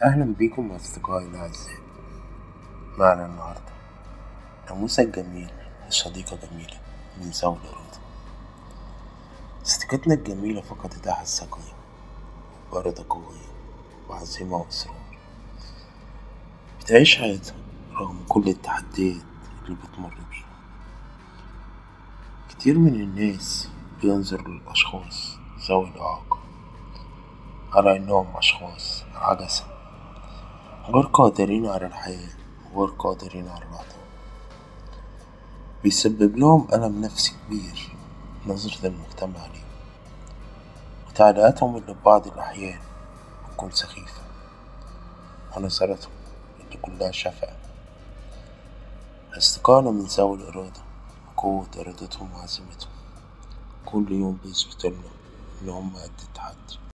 أهلا بيكم أصدقائي الأعزاء معنا النهاردة ناموسة جميل وصديقة جميلة من ذوي الإرادة صديقتنا الجميلة فقدت أحد ثقيل وإرادة قوية وعزيمة وإصرار بتعيش حياتها رغم كل التحديات اللي بتمر بيها كتير من الناس بينظر للأشخاص ذوي الإعاقة على إنهم أشخاص عجزة غير قادرين على الحياة وغير قادرين على العطاء بيسبب لهم ألم نفسي كبير نظرة المجتمع ليهم وتعليقاتهم اللي في بعض الأحيان بتكون سخيفة ونظرتهم اللي كلها شفقة أصدقائنا من ذوي الإرادة بقوة إرادتهم وعزيمتهم كل يوم بيثبتولنا إن هما قد التحدي.